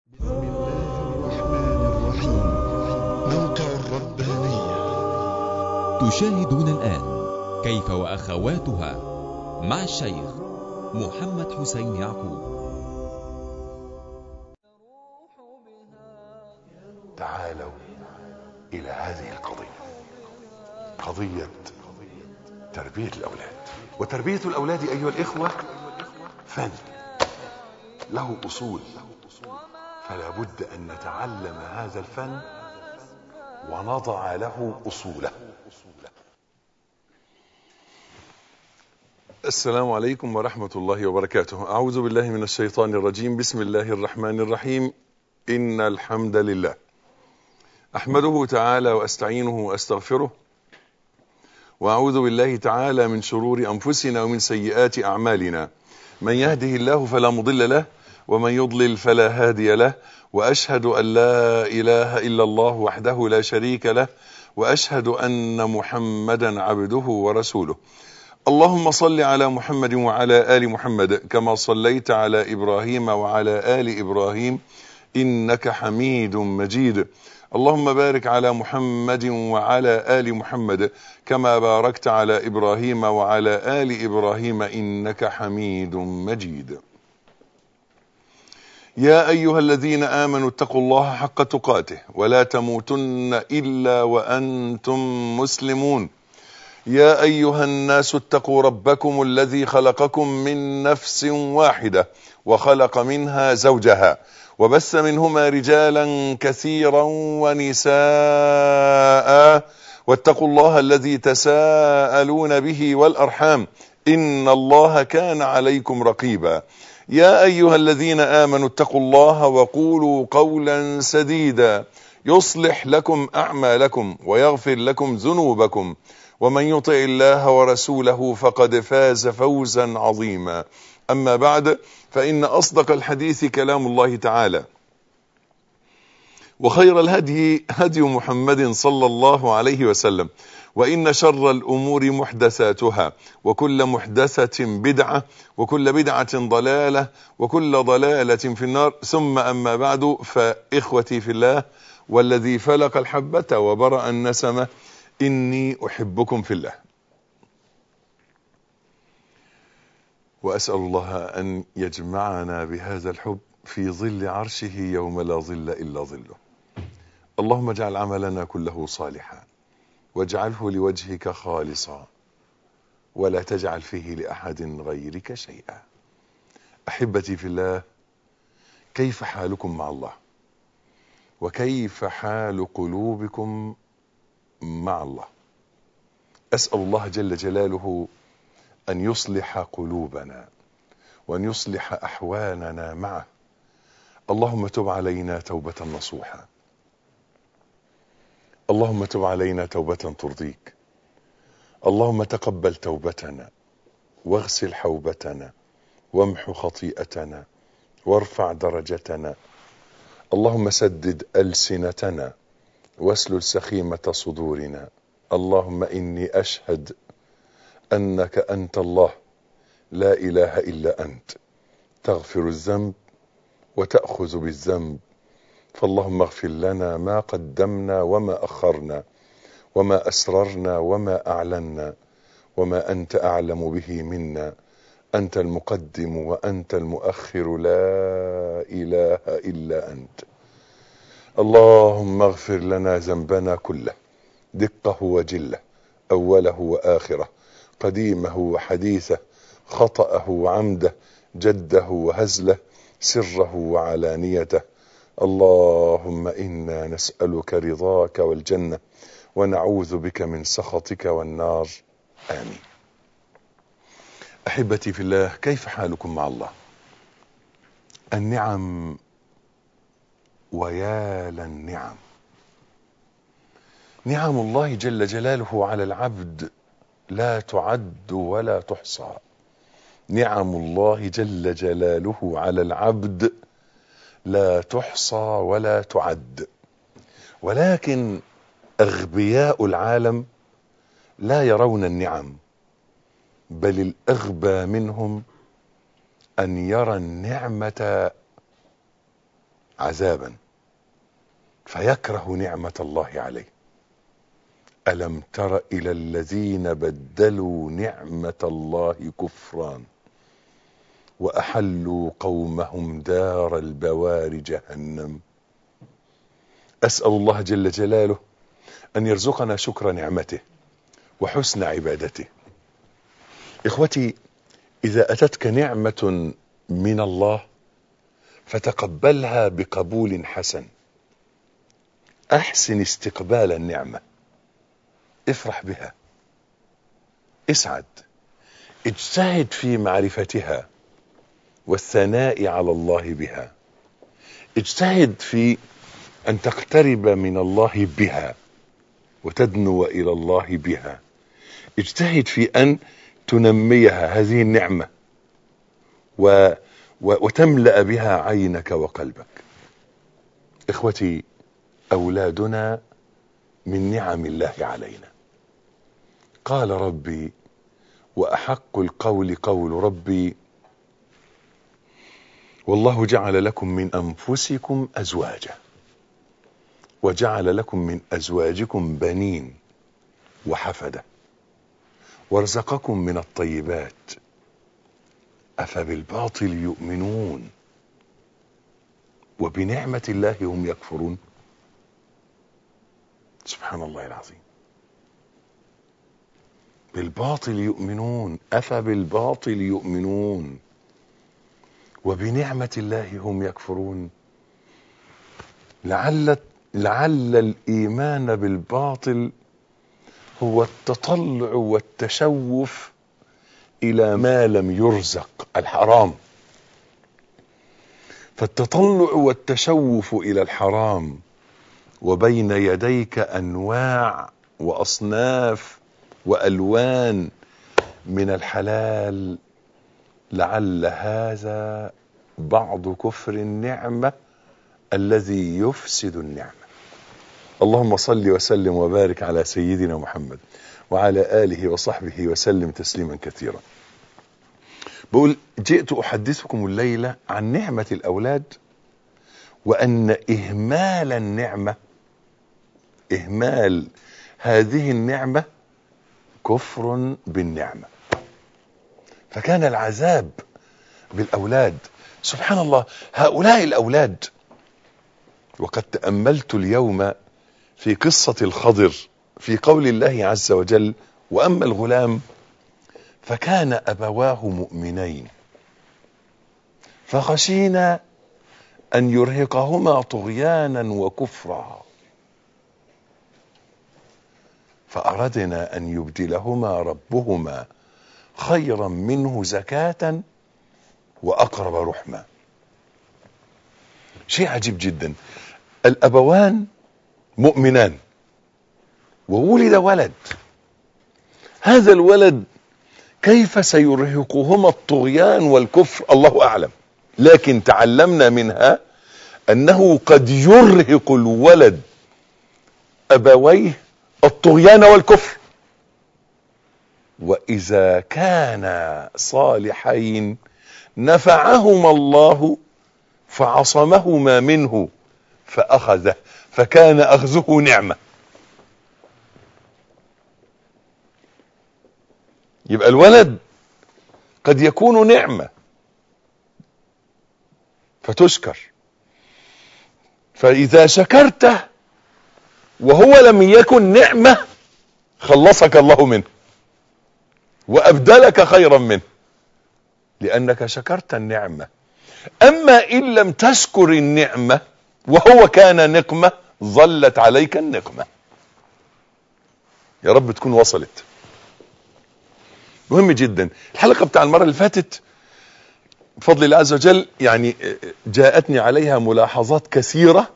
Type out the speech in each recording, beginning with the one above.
بسم الله الرحمن الرحيم موقع الربانية تشاهدون الآن كيف وأخواتها مع الشيخ محمد حسين يعقوب تعالوا إلى هذه القضية قضية تربية الأولاد وتربية الأولاد أيها الإخوة فن له أصول فلا بد أن نتعلم هذا الفن ونضع له أصوله السلام عليكم ورحمة الله وبركاته أعوذ بالله من الشيطان الرجيم بسم الله الرحمن الرحيم إن الحمد لله أحمده تعالى وأستعينه وأستغفره وأعوذ بالله تعالى من شرور أنفسنا ومن سيئات أعمالنا من يهده الله فلا مضل له ومن يضلل فلا هادي له وأشهد أن لا إله إلا الله وحده لا شريك له وأشهد أن محمدا عبده ورسوله اللهم صل على محمد وعلى آل محمد كما صليت على إبراهيم وعلى آل إبراهيم إنك حميد مجيد اللهم بارك على محمد وعلى آل محمد كما باركت على إبراهيم وعلى آل إبراهيم إنك حميد مجيد يا أيها الذين آمنوا اتقوا الله حق تقاته ولا تموتن إلا وأنتم مسلمون يا أيها الناس اتقوا ربكم الذي خلقكم من نفس واحدة وخلق منها زوجها وبث منهما رجالا كثيرا ونساء واتقوا الله الذي تساءلون به والأرحام إن الله كان عليكم رقيبا يا أيها الذين آمنوا اتقوا الله وقولوا قولا سديدا يصلح لكم أعمالكم ويغفر لكم ذنوبكم ومن يطع الله ورسوله فقد فاز فوزا عظيما أما بعد فإن أصدق الحديث كلام الله تعالى وخير الهدي هدي محمد صلى الله عليه وسلم وإن شر الأمور محدثاتها وكل محدثة بدعة وكل بدعة ضلالة وكل ضلالة في النار ثم أما بعد فإخوتي في الله والذي فلق الحبة وبرأ النسمة إني أحبكم في الله وأسأل الله أن يجمعنا بهذا الحب في ظل عرشه يوم لا ظل إلا ظله اللهم اجعل عملنا كله صالحا واجعله لوجهك خالصا ولا تجعل فيه لأحد غيرك شيئا أحبتي في الله كيف حالكم مع الله وكيف حال قلوبكم مع الله أسأل الله جل جلاله أن يصلح قلوبنا وأن يصلح أحوالنا معه اللهم تب علينا توبة نصوحا اللهم تب علينا توبة ترضيك اللهم تقبل توبتنا واغسل حوبتنا وامح خطيئتنا وارفع درجتنا اللهم سدد ألسنتنا واسلل سخيمة صدورنا اللهم إني أشهد أنك أنت الله لا إله إلا أنت تغفر الذنب وتأخذ بالذنب فاللهم اغفر لنا ما قدمنا وما أخرنا وما أسررنا وما أعلنا وما أنت أعلم به منا أنت المقدم وأنت المؤخر لا إله إلا أنت اللهم اغفر لنا ذنبنا كله دقه وجله أوله وآخره قديمه وحديثه خطأه وعمده جده وهزله سره وعلانيته اللهم إنا نسألك رضاك والجنة ونعوذ بك من سخطك والنار آمين أحبتي في الله كيف حالكم مع الله النعم ويا للنعم نعم الله جل جلاله على العبد لا تعد ولا تحصى نعم الله جل جلاله على العبد لا تحصى ولا تعد ولكن أغبياء العالم لا يرون النعم بل الأغبى منهم أن يرى النعمة عذابا فيكره نعمة الله عليه ألم تر إلى الذين بدلوا نعمة الله كفرا وأحلوا قومهم دار البوار جهنم أسأل الله جل جلاله أن يرزقنا شكر نعمته وحسن عبادته إخوتي إذا أتتك نعمة من الله فتقبلها بقبول حسن أحسن استقبال النعمة افرح بها اسعد اجتهد في معرفتها والثناء على الله بها اجتهد في أن تقترب من الله بها وتدنو إلى الله بها اجتهد في أن تنميها هذه النعمة و و وتملأ بها عينك وقلبك إخوتي أولادنا من نعم الله علينا قال ربي وأحق القول قول ربي والله جعل لكم من أنفسكم أزواجا وجعل لكم من أزواجكم بنين وحفدة وارزقكم من الطيبات أفبالباطل يؤمنون وبنعمة الله هم يكفرون سبحان الله العظيم بالباطل يؤمنون أفبالباطل يؤمنون وبنعمة الله هم يكفرون لعل لعل الإيمان بالباطل هو التطلع والتشوف إلى ما لم يرزق الحرام فالتطلع والتشوف إلى الحرام وبين يديك أنواع وأصناف وألوان من الحلال لعل هذا بعض كفر النعمة الذي يفسد النعمة اللهم صل وسلم وبارك على سيدنا محمد وعلى آله وصحبه وسلم تسليما كثيرا بقول جئت أحدثكم الليلة عن نعمة الأولاد وأن إهمال النعمة إهمال هذه النعمة كفر بالنعمة فكان العذاب بالأولاد سبحان الله هؤلاء الأولاد وقد تأملت اليوم في قصة الخضر في قول الله عز وجل وأما الغلام فكان أبواه مؤمنين فخشينا أن يرهقهما طغيانا وكفرا فأردنا أن يبدلهما ربهما خيرا منه زكاة وأقرب رحمة شيء عجيب جدا الأبوان مؤمنان وولد ولد هذا الولد كيف سيرهقهما الطغيان والكفر الله أعلم لكن تعلمنا منها أنه قد يرهق الولد أبويه الطغيان والكفر وإذا كان صالحين نفعهما الله فعصمهما منه فأخذه فكان أخذه نعمة يبقى الولد قد يكون نعمة فتشكر فإذا شكرته وهو لم يكن نعمة خلصك الله منه وأبدلك خيرا منه لأنك شكرت النعمة أما إن لم تشكر النعمة وهو كان نقمة ظلت عليك النقمة يا رب تكون وصلت مهم جدا الحلقة بتاع المرة اللي فاتت بفضل الله عز وجل يعني جاءتني عليها ملاحظات كثيرة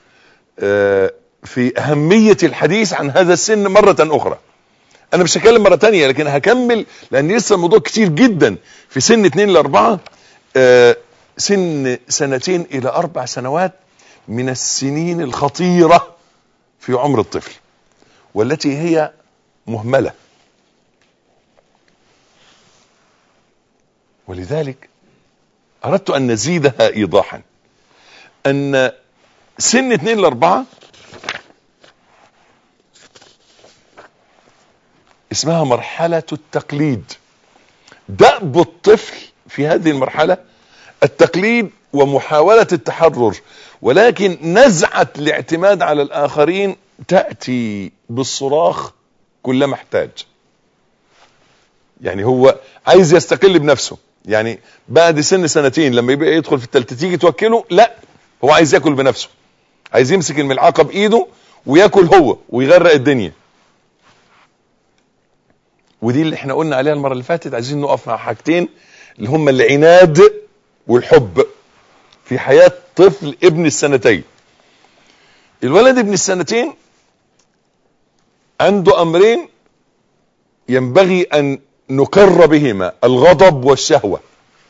في أهمية الحديث عن هذا السن مرة أخرى أنا مش هكلم مرة تانية لكن هكمل لأن لسه الموضوع كتير جدا في سن 2 ل 4 سن سنتين إلى أربع سنوات من السنين الخطيرة في عمر الطفل والتي هي مهملة ولذلك أردت أن نزيدها إيضاحا ان سن اتنين لاربعة اسمها مرحلة التقليد دأب الطفل في هذه المرحلة التقليد ومحاولة التحرر ولكن نزعة الاعتماد على الآخرين تأتي بالصراخ كلما احتاج يعني هو عايز يستقل بنفسه يعني بعد سن سنتين لما يبقى يدخل في التالتة تيجي توكله لا هو عايز ياكل بنفسه عايز يمسك الملعقة بايده وياكل هو ويغرق الدنيا ودي اللي احنا قلنا عليها المرة اللي فاتت عايزين نقف مع حاجتين اللي هم العناد والحب في حياة طفل ابن السنتين الولد ابن السنتين عنده امرين ينبغي ان نقر بهما الغضب والشهوة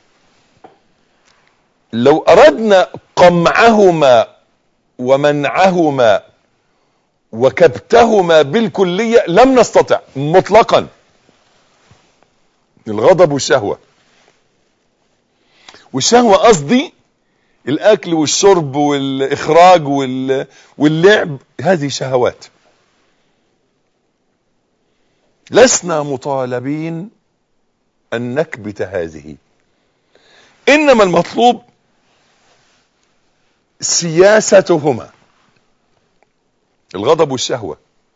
لو اردنا قمعهما ومنعهما وكبتهما بالكلية لم نستطع مطلقا الغضب والشهوة والشهوة قصدي الاكل والشرب والاخراج وال... واللعب هذه شهوات لسنا مطالبين ان نكبت هذه انما المطلوب سياستهما الغضب والشهوة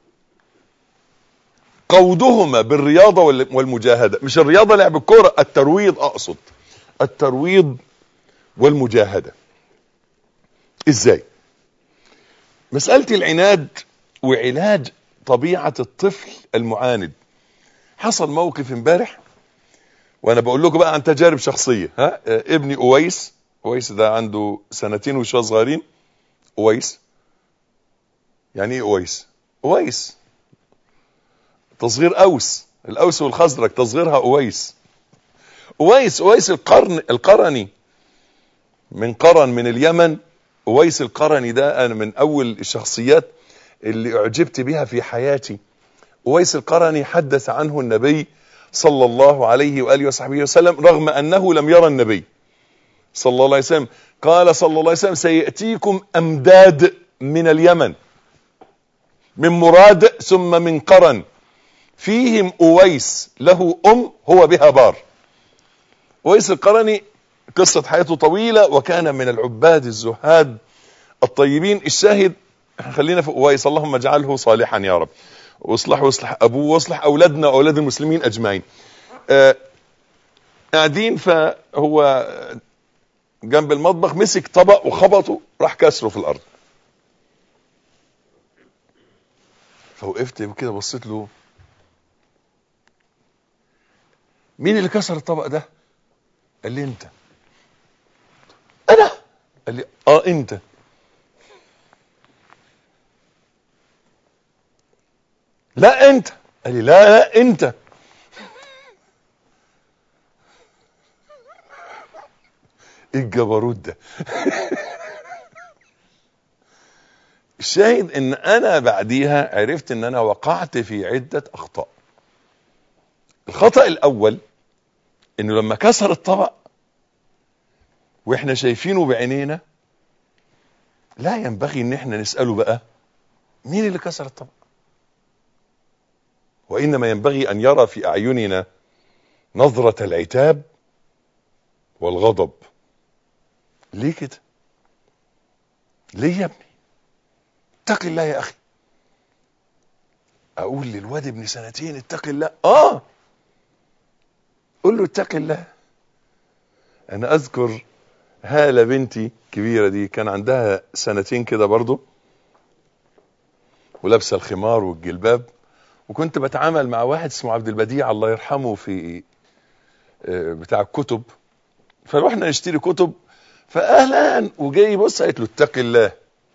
قودهما بالرياضة والمجاهدة مش الرياضة لعب الكرة الترويض اقصد الترويض والمجاهدة ازاي مسألة العناد وعلاج طبيعة الطفل المعاند حصل موقف امبارح وانا بقول لكم بقى عن تجارب شخصية ها اه ابني اويس اويس ده عنده سنتين وشوية صغيرين اويس يعني ايه اويس اويس تصغير اوس الاوس والخزرج تصغيرها اويس اويس اويس القرن القرني من قرن من اليمن اويس القرني ده انا من اول الشخصيات اللي اعجبت بها في حياتي اويس القرني حدث عنه النبي صلى الله عليه واله وصحبه وسلم رغم انه لم يرى النبي صلى الله عليه وسلم قال صلى الله عليه وسلم سياتيكم امداد من اليمن من مراد ثم من قرن فيهم اويس له ام هو بها بار اويس القرني قصة حياته طويلة وكان من العباد الزهاد الطيبين الشاهد خلينا في اويس اللهم اجعله صالحا يا رب واصلح واصلح ابوه واصلح اولادنا واولاد المسلمين اجمعين آه قاعدين فهو جنب المطبخ مسك طبق وخبطه راح كسره في الارض فوقفت كده بصيت له مين اللي كسر الطبق ده قال لي انت انا قال لي اه انت لا انت قال لي لا لا انت ايه الجبروت ده الشاهد ان انا بعديها عرفت ان انا وقعت في عدة اخطاء الخطأ الاول انه لما كسر الطبق واحنا شايفينه بعينينا لا ينبغي ان احنا نسأله بقى مين اللي كسر الطبق وانما ينبغي ان يرى في اعيننا نظرة العتاب والغضب ليه كده ليه يا ابني اتق الله يا اخي اقول للواد ابن سنتين اتق الله اه قول له اتق الله انا اذكر هالة بنتي كبيرة دي كان عندها سنتين كده برضو ولابسه الخمار والجلباب وكنت بتعامل مع واحد اسمه عبد البديع الله يرحمه في بتاع الكتب فروحنا نشتري كتب فاهلا وجاي يبص قالت له اتق الله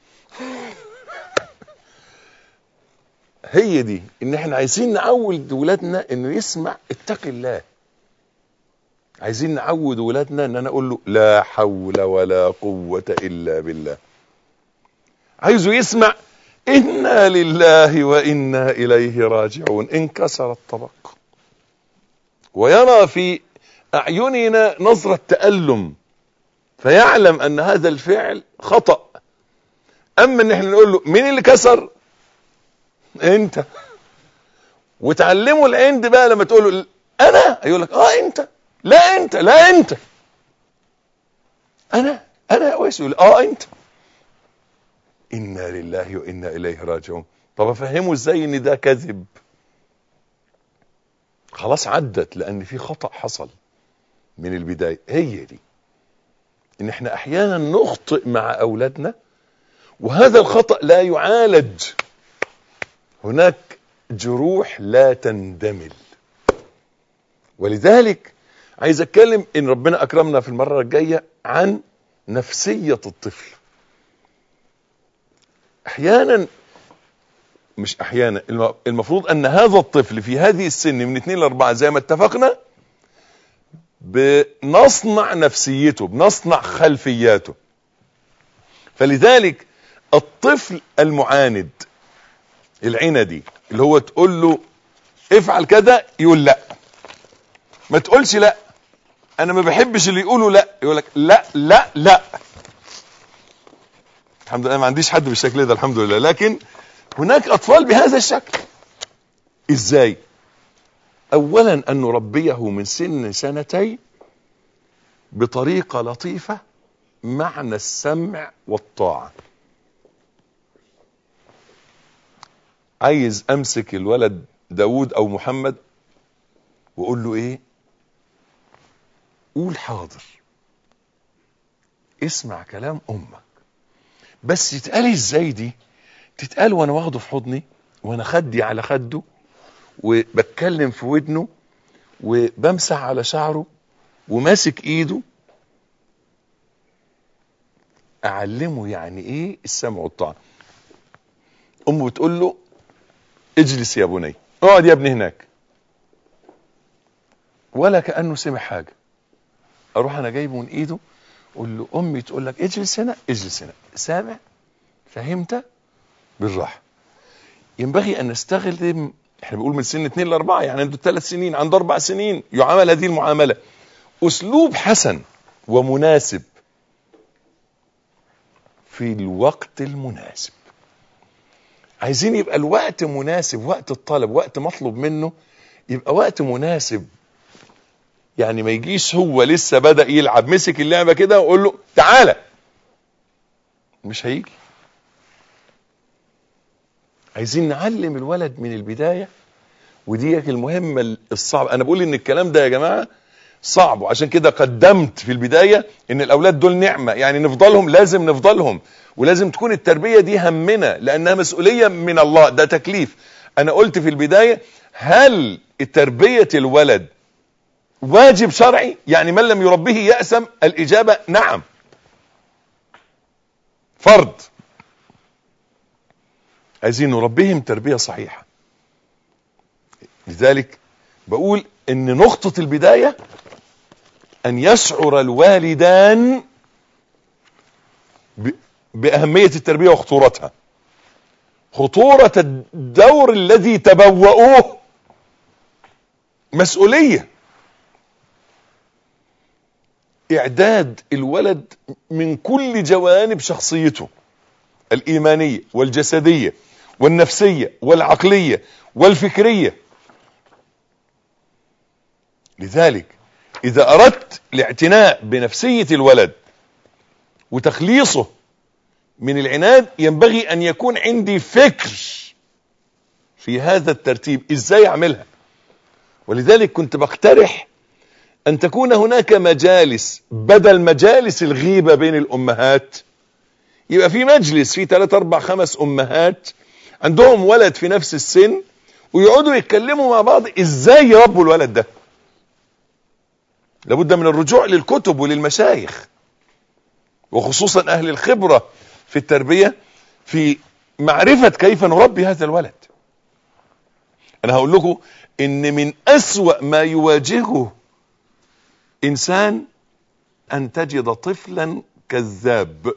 هي دي ان احنا عايزين نعود ولادنا انه يسمع اتق الله عايزين نعود ولادنا ان انا اقول له لا حول ولا قوة الا بالله عايزه يسمع انا لله وانا اليه راجعون انكسر الطبق ويرى في اعيننا نظرة تألم فيعلم ان هذا الفعل خطأ اما ان احنا نقول له مين اللي كسر انت وتعلموا العند بقى لما تقول له انا يقول لك اه انت لا انت لا انت انا انا يا ويس يقول اه انت انا لله وانا اليه راجعون طب افهمه ازاي ان ده كذب خلاص عدت لان في خطأ حصل من البداية هي دي ان احنا احيانا نخطئ مع اولادنا وهذا الخطأ لا يعالج هناك جروح لا تندمل ولذلك عايز اتكلم ان ربنا اكرمنا في المرة الجاية عن نفسية الطفل احيانا مش احيانا المفروض ان هذا الطفل في هذه السن من 2 ل 4 زي ما اتفقنا بنصنع نفسيته بنصنع خلفياته فلذلك الطفل المعاند العندي اللي هو تقول له افعل كذا يقول لا ما تقولش لا انا ما بحبش اللي يقولوا لا يقول لك لا لا لا الحمد لله ما عنديش حد بالشكل ده الحمد لله لكن هناك اطفال بهذا الشكل ازاي اولا ان نربيه من سن سنتين بطريقة لطيفة معنى السمع والطاعة عايز امسك الولد داود او محمد واقول له ايه قول حاضر اسمع كلام امك بس تتقال ازاي دي تتقال وانا واخده في حضني وانا خدي على خده وبتكلم في ودنه وبمسح على شعره وماسك ايده اعلمه يعني ايه السمع والطاعه امه بتقول له اجلس يا بني اقعد يا ابني هناك ولا كانه سمع حاجه اروح انا جايبه من ايده اقول له امي تقول لك اجلس هنا اجلس هنا سامع فهمت بالراحه ينبغي ان نستخدم احنا بنقول من سن 2 ل 4 يعني عنده 3 سنين عنده 4 سنين يعامل هذه المعامله اسلوب حسن ومناسب في الوقت المناسب عايزين يبقى الوقت مناسب وقت الطلب وقت مطلوب منه يبقى وقت مناسب يعني ما يجيش هو لسه بدأ يلعب مسك اللعبة كده وقول له تعالى مش هيجي عايزين نعلم الولد من البداية ودي المهمة الصعبة انا بقول ان الكلام ده يا جماعة صعب وعشان كده قدمت في البداية ان الاولاد دول نعمة يعني نفضلهم لازم نفضلهم ولازم تكون التربية دي همنا لانها مسؤولية من الله ده تكليف انا قلت في البداية هل تربية الولد واجب شرعي يعني من لم يربيه يأسم الاجابة نعم فرض عايزين نربيهم تربية صحيحة لذلك بقول ان نقطة البداية ان يشعر الوالدان باهمية التربية وخطورتها خطورة الدور الذي تبوؤوه مسؤولية اعداد الولد من كل جوانب شخصيته الايمانية والجسدية والنفسية والعقلية والفكرية لذلك اذا اردت الاعتناء بنفسية الولد وتخليصه من العناد ينبغي ان يكون عندي فكر في هذا الترتيب ازاي اعملها ولذلك كنت بقترح ان تكون هناك مجالس بدل مجالس الغيبة بين الامهات يبقى في مجلس في 3 4 5 امهات عندهم ولد في نفس السن ويقعدوا يتكلموا مع بعض ازاي يربوا الولد ده لابد من الرجوع للكتب وللمشايخ وخصوصا اهل الخبرة في التربية في معرفة كيف نربي هذا الولد انا هقول لكم ان من اسوأ ما يواجهه انسان ان تجد طفلا كذاب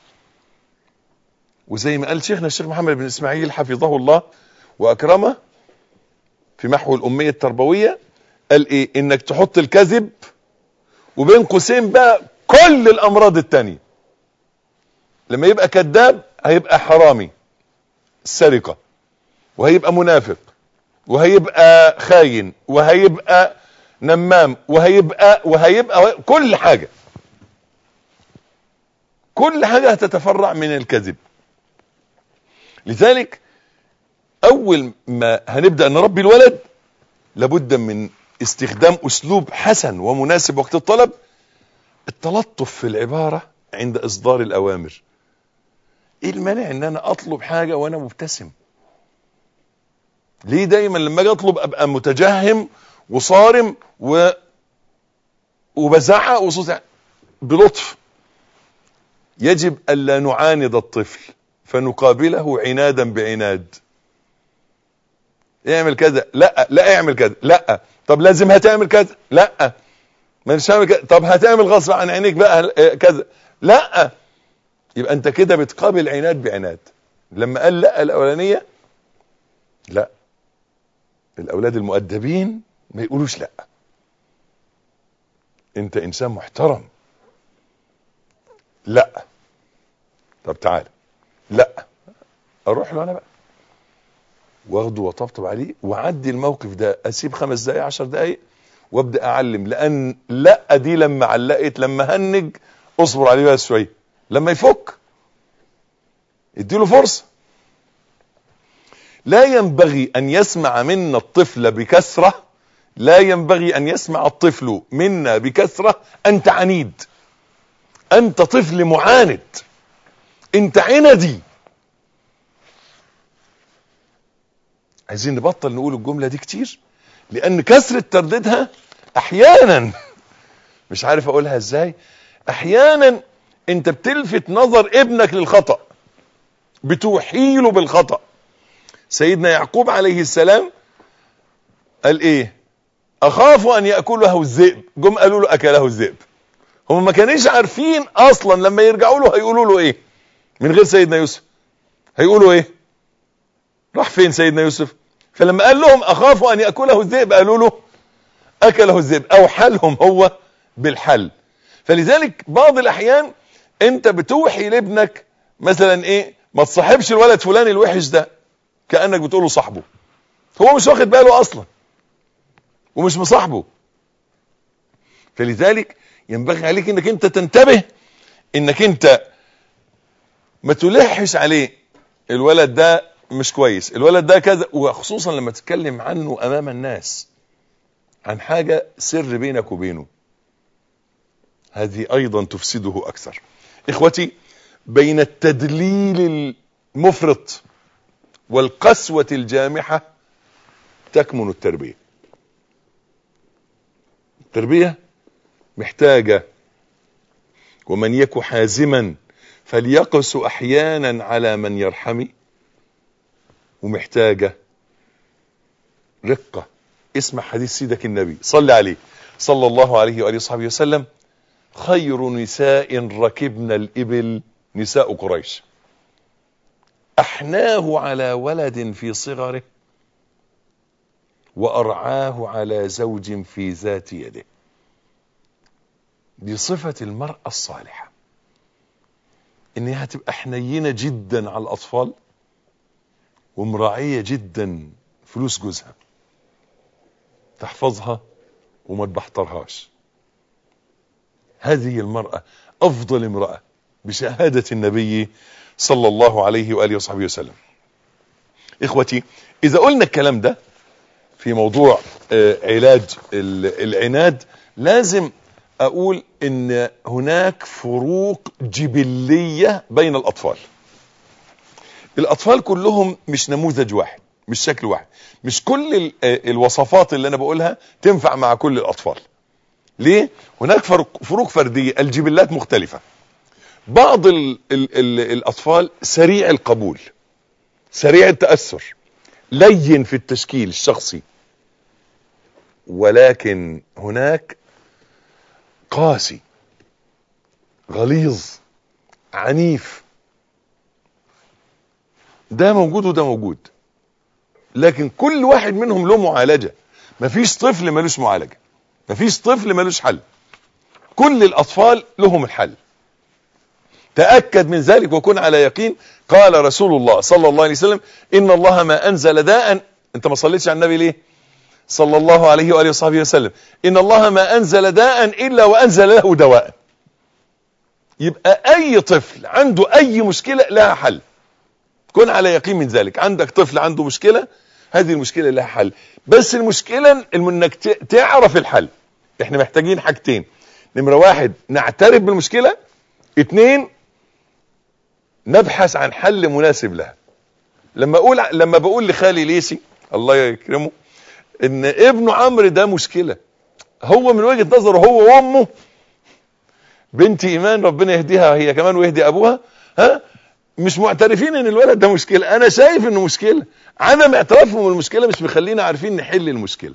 وزي ما قال شيخنا الشيخ محمد بن اسماعيل حفظه الله واكرمه في محو الامية التربوية قال ايه انك تحط الكذب وبين قوسين بقى كل الامراض التانية لما يبقى كذاب هيبقى حرامي سرقة وهيبقى منافق وهيبقى خاين وهيبقى نمام وهيبقى وهيبقى كل حاجة كل حاجة هتتفرع من الكذب لذلك اول ما هنبدأ نربي الولد لابد من استخدام اسلوب حسن ومناسب وقت الطلب التلطف في العبارة عند اصدار الاوامر ايه المانع ان انا اطلب حاجة وانا مبتسم ليه دايما لما اجي اطلب ابقى متجهم وصارم و وبزعق وصوت بلطف يجب الا نعاند الطفل فنقابله عنادا بعناد اعمل كذا لا لا اعمل كذا لا طب لازم هتعمل كذا لا مش هعمل كذا طب هتعمل غصب عن عينيك بقى كذا لا يبقى انت كده بتقابل عناد بعناد لما قال لا الاولانيه لا الاولاد المؤدبين ما يقولوش لا انت انسان محترم لا طب تعال لا اروح له انا بقى واخده وطبطب عليه وعدي الموقف ده اسيب خمس دقايق عشر دقايق وابدا اعلم لان لا دي لما علقت لما هنج اصبر عليه بقى شويه لما يفك اديله فرصه لا ينبغي ان يسمع منا الطفل بكثره لا ينبغي ان يسمع الطفل منا بكثره انت عنيد انت طفل معاند انت عندي عايزين نبطل نقول الجملة دي كتير لان كثرة ترديدها احيانا مش عارف اقولها ازاي احيانا انت بتلفت نظر ابنك للخطأ بتوحيله بالخطأ سيدنا يعقوب عليه السلام قال ايه اخاف ان ياكله الذئب جم قالوا له اكله الذئب هم ما كانوش عارفين اصلا لما يرجعوا له هيقولوا له ايه من غير سيدنا يوسف هيقولوا ايه راح فين سيدنا يوسف فلما قال لهم اخاف ان ياكله الذئب قالوا له اكله الذئب او حلهم هو بالحل فلذلك بعض الاحيان انت بتوحي لابنك مثلا ايه ما تصاحبش الولد فلان الوحش ده كانك بتقول له صاحبه هو مش واخد باله اصلا ومش مصاحبه فلذلك ينبغي عليك انك انت تنتبه انك انت ما تلحش عليه الولد ده مش كويس الولد ده كذا وخصوصا لما تتكلم عنه امام الناس عن حاجة سر بينك وبينه هذه ايضا تفسده اكثر اخوتي بين التدليل المفرط والقسوة الجامحة تكمن التربية التربية محتاجة ومن يك حازما فليقس احيانا على من يرحمي ومحتاجة رقة اسمع حديث سيدك النبي صلى عليه صلى الله عليه وآله وصحبه وسلم خير نساء ركبن الإبل نساء قريش أحناه على ولد في صغره وأرعاه على زوج في ذات يده دي صفة المرأة الصالحة انها تبقى حنينة جدا على الاطفال ومراعية جدا فلوس جوزها تحفظها وما تبحترهاش هذه المرأة افضل امرأة بشهادة النبي صلى الله عليه وآله وصحبه وسلم اخوتي اذا قلنا الكلام ده في موضوع آه علاج العناد لازم اقول ان هناك فروق جبلية بين الاطفال الاطفال كلهم مش نموذج واحد مش شكل واحد مش كل الوصفات اللي انا بقولها تنفع مع كل الاطفال ليه هناك فروق, فروق فردية الجبلات مختلفة بعض ال ال ال الاطفال سريع القبول سريع التأثر لين في التشكيل الشخصي ولكن هناك قاسي غليظ عنيف ده موجود وده موجود لكن كل واحد منهم له معالجة مفيش طفل ملوش معالجة مفيش طفل ملوش حل كل الاطفال لهم الحل تأكد من ذلك وكن على يقين قال رسول الله صلى الله عليه وسلم إن الله ما أنزل داء أنت ما صليتش على النبي ليه صلى الله عليه وآله وصحبه وسلم إن الله ما أنزل داء إلا وأنزل له دواء يبقى أي طفل عنده أي مشكلة لها حل كن على يقين من ذلك عندك طفل عنده مشكلة هذه المشكلة لها حل بس المشكلة انك تعرف الحل احنا محتاجين حاجتين نمرة واحد نعترف بالمشكلة اتنين نبحث عن حل مناسب لها لما اقول لما بقول لخالي ليسي الله يكرمه ان ابنه عمرو ده مشكله هو من وجهه نظره هو وامه بنت ايمان ربنا يهديها هي كمان ويهدي ابوها ها مش معترفين ان الولد ده مشكله انا شايف انه مشكله عدم اعترافهم بالمشكله مش مخلينا عارفين نحل المشكله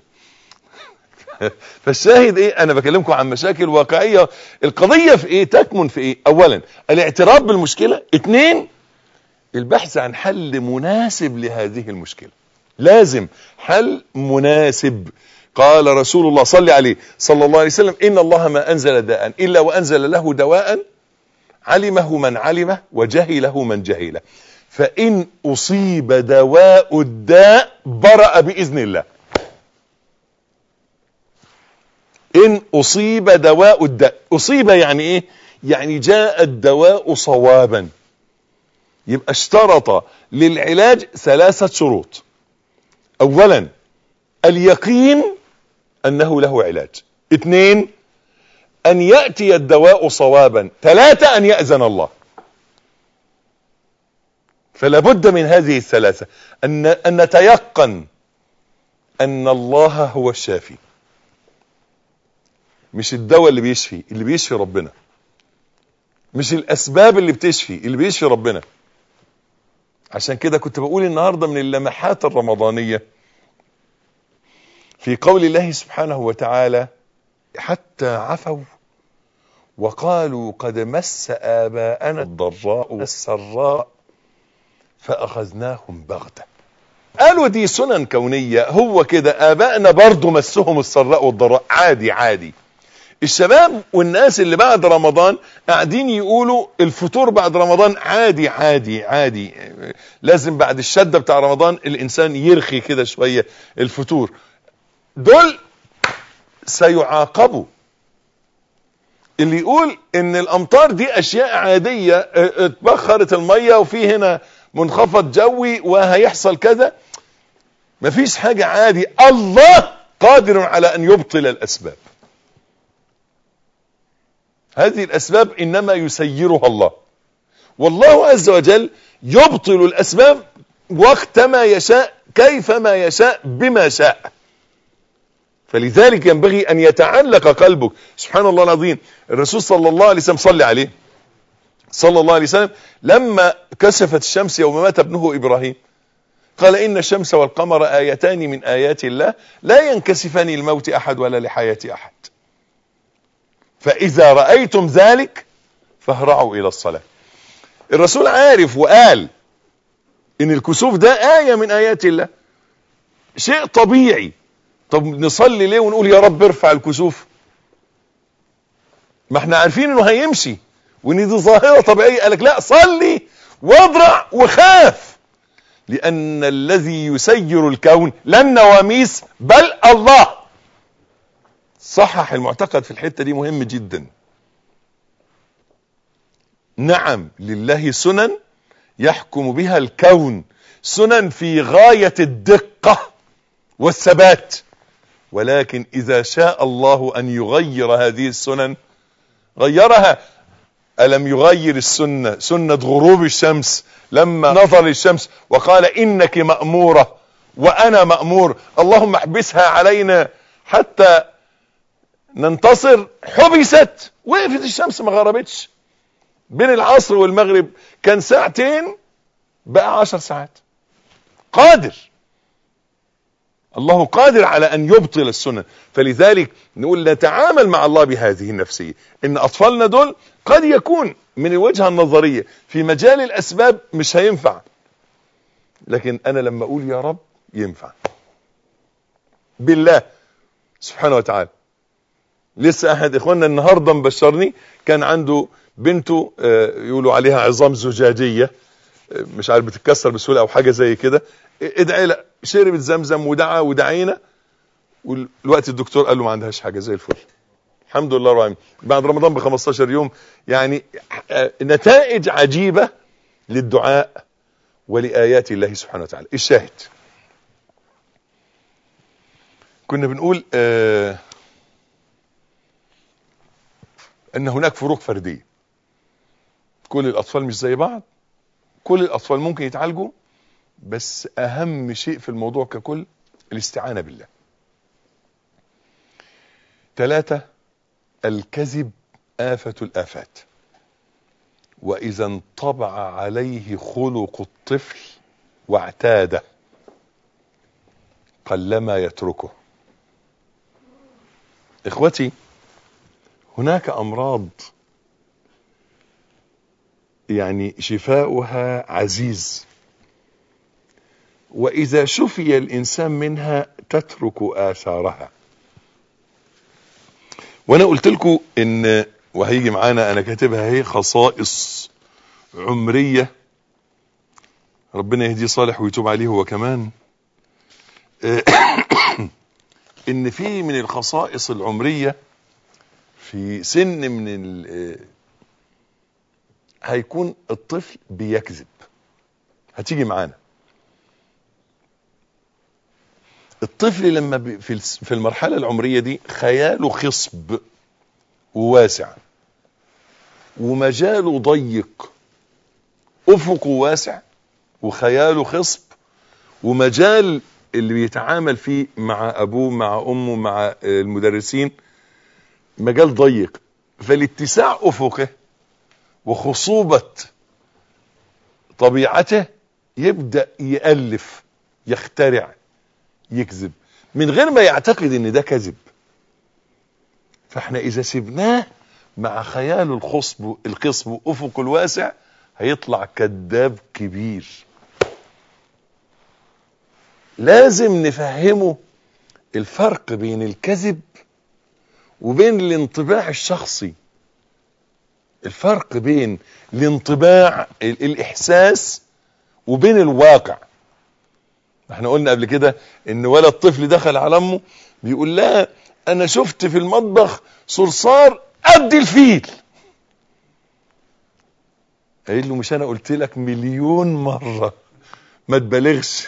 فالشاهد ايه انا بكلمكم عن مشاكل واقعيه القضيه في ايه تكمن في ايه اولا الاعتراف بالمشكله اثنين البحث عن حل مناسب لهذه المشكله لازم حل مناسب قال رسول الله صلى عليه صلى الله عليه وسلم ان الله ما انزل داء الا وانزل له دواء علمه من علمه وجهله من جهله فان اصيب دواء الداء برأ باذن الله ان اصيب دواء الداء اصيب يعني ايه يعني جاء الدواء صوابا يبقى اشترط للعلاج ثلاثة شروط اولا اليقين انه له علاج اثنين ان يأتي الدواء صوابا ثلاثة ان يأذن الله فلا بد من هذه الثلاثة ان, أن نتيقن ان الله هو الشافي مش الدواء اللي بيشفي اللي بيشفي ربنا مش الاسباب اللي بتشفي اللي بيشفي ربنا عشان كده كنت بقول النهاردة من اللمحات الرمضانية في قول الله سبحانه وتعالى حتى عفوا وقالوا قد مس آباءنا الضراء والسراء فأخذناهم بغتة قالوا دي سنن كونية هو كده آبائنا برضو مسهم السراء والضراء عادي عادي الشباب والناس اللي بعد رمضان قاعدين يقولوا الفطور بعد رمضان عادي عادي عادي لازم بعد الشدة بتاع رمضان الانسان يرخي كده شوية الفطور دول سيعاقبوا اللي يقول ان الامطار دي اشياء عادية اتبخرت المية وفي هنا منخفض جوي وهيحصل كذا مفيش حاجة عادي الله قادر على ان يبطل الاسباب هذه الأسباب إنما يسيرها الله والله عز وجل يبطل الأسباب وقت ما يشاء كيفما يشاء بما شاء فلذلك ينبغي أن يتعلق قلبك سبحان الله العظيم الرسول صلى الله عليه وسلم صلى عليه صلى الله عليه وسلم لما كسفت الشمس يوم مات ابنه إبراهيم قال إن الشمس والقمر آيتان من آيات الله لا ينكسفان الموت أحد ولا لحياة أحد فإذا رأيتم ذلك فاهرعوا إلى الصلاة الرسول عارف وقال إن الكسوف ده آية من آيات الله شيء طبيعي طب نصلي ليه ونقول يا رب ارفع الكسوف ما احنا عارفين انه هيمشي وان دي ظاهرة طبيعية قالك لا صلي واضرع وخاف لأن الذي يسير الكون لا النواميس بل الله صحح المعتقد في الحتة دي مهم جدا نعم لله سنن يحكم بها الكون سنن في غاية الدقة والثبات ولكن إذا شاء الله أن يغير هذه السنن غيرها ألم يغير السنة سنة غروب الشمس لما نظر الشمس وقال إنك مأمورة وأنا مأمور اللهم احبسها علينا حتى ننتصر حبست وقفت الشمس ما غربتش بين العصر والمغرب كان ساعتين بقى عشر ساعات قادر الله قادر على ان يبطل السنن فلذلك نقول نتعامل مع الله بهذه النفسية ان اطفالنا دول قد يكون من الوجهة النظرية في مجال الاسباب مش هينفع لكن انا لما اقول يا رب ينفع بالله سبحانه وتعالى لسه احد اخواننا النهارده مبشرني كان عنده بنته آه، يقولوا عليها عظام زجاجيه آه، مش عارف بتتكسر بسهوله او حاجه زي كده ادعي لا شربت زمزم ودعا ودعينا والوقت الدكتور قال له ما عندهاش حاجه زي الفل الحمد لله رب العالمين بعد رمضان ب 15 يوم يعني آه، نتائج عجيبه للدعاء ولايات الله سبحانه وتعالى الشاهد كنا بنقول آه ان هناك فروق فرديه كل الاطفال مش زي بعض كل الاطفال ممكن يتعالجوا بس اهم شيء في الموضوع ككل الاستعانه بالله ثلاثة الكذب آفة الآفات وإذا انطبع عليه خلق الطفل واعتاده قلما يتركه إخوتي هناك أمراض يعني شفاؤها عزيز وإذا شفي الإنسان منها تترك آثارها وأنا قلت لكم إن وهيجي معانا أنا كاتبها هي خصائص عمرية ربنا يهديه صالح ويتوب عليه هو كمان إن في من الخصائص العمرية في سن من ال هيكون الطفل بيكذب هتيجي معانا الطفل لما بي في في المرحله العمريه دي خياله خصب وواسع ومجاله ضيق افقه واسع وخياله خصب ومجال اللي بيتعامل فيه مع ابوه مع امه مع المدرسين مجال ضيق فالاتساع افقه وخصوبة طبيعته يبدأ يألف يخترع يكذب من غير ما يعتقد ان ده كذب فاحنا اذا سبناه مع خياله الخصب القصب وافقه الواسع هيطلع كذاب كبير لازم نفهمه الفرق بين الكذب وبين الانطباع الشخصي الفرق بين الانطباع الاحساس وبين الواقع احنا قلنا قبل كده ان ولد طفل دخل على امه بيقول لها انا شفت في المطبخ صرصار قد الفيل قايل له مش انا قلت لك مليون مره ما تبالغش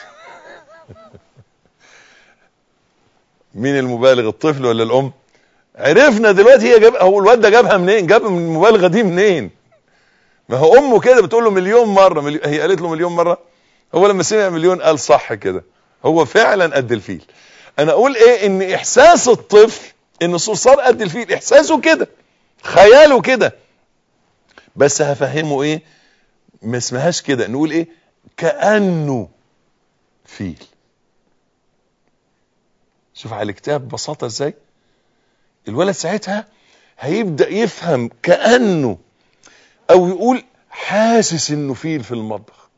مين المبالغ الطفل ولا الام عرفنا دلوقتي هي جاب هو الواد ده جابها منين جاب من المبالغه دي منين ما هو امه كده بتقول له مليون مره مليون هي قالت له مليون مره هو لما سمع مليون قال صح كده هو فعلا قد الفيل انا اقول ايه ان احساس الطفل ان صرصار قد الفيل احساسه كده خياله كده بس هفهمه ايه ما اسمهاش كده نقول ايه كانه فيل شوف على الكتاب ببساطه ازاي الولد ساعتها هيبدا يفهم كانه او يقول حاسس انه فيل في المطبخ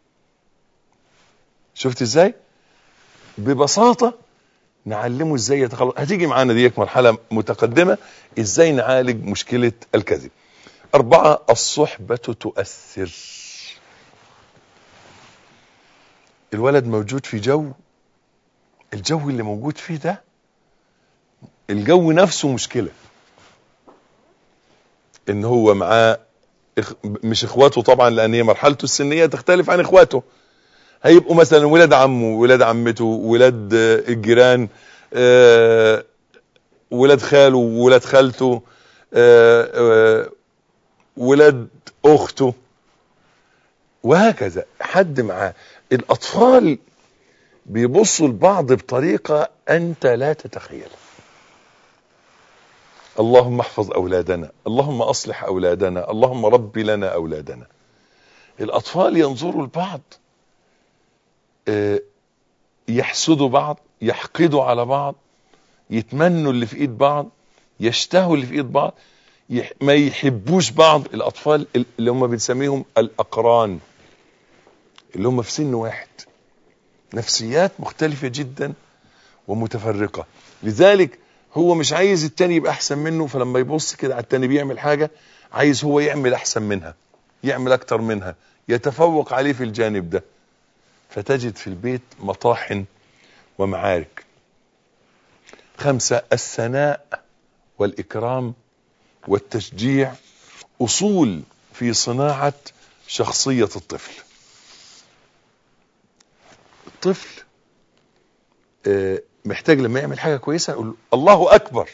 شفت ازاي ببساطه نعلمه ازاي يتخلص هتيجي معانا ديك مرحله متقدمه ازاي نعالج مشكله الكذب أربعة الصحبة تؤثر الولد موجود في جو الجو اللي موجود فيه ده الجو نفسه مشكلة ان هو معاه إخ... مش اخواته طبعا لان هي مرحلته السنية تختلف عن اخواته هيبقوا مثلا ولاد عمه ولاد عمته ولاد الجيران آه ولاد خاله ولاد خالته آه آه ولاد اخته وهكذا حد معاه الاطفال بيبصوا لبعض بطريقة انت لا تتخيلها اللهم احفظ اولادنا اللهم اصلح اولادنا اللهم رب لنا اولادنا الاطفال ينظروا لبعض يحسدوا بعض يحقدوا على بعض يتمنوا اللي في ايد بعض يشتهوا اللي في ايد بعض يح... ما يحبوش بعض الاطفال اللي هم بنسميهم الاقران اللي هم في سن واحد نفسيات مختلفة جدا ومتفرقة لذلك هو مش عايز التاني يبقى احسن منه فلما يبص كده على التاني بيعمل حاجة عايز هو يعمل احسن منها يعمل اكتر منها يتفوق عليه في الجانب ده فتجد في البيت مطاحن ومعارك خمسة الثناء والإكرام والتشجيع أصول في صناعة شخصية الطفل الطفل آه، محتاج لما يعمل حاجة كويسة يقول له الله أكبر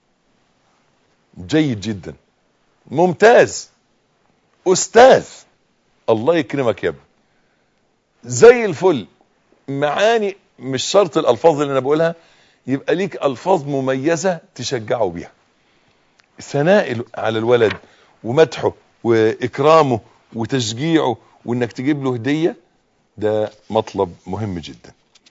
جيد جدا ممتاز أستاذ الله يكرمك يا ابني زي الفل معاني مش شرط الألفاظ اللي أنا بقولها يبقى ليك ألفاظ مميزة تشجعه بيها ثناء على الولد ومدحه وإكرامه وتشجيعه وإنك تجيب له هدية ده مطلب مهم جدا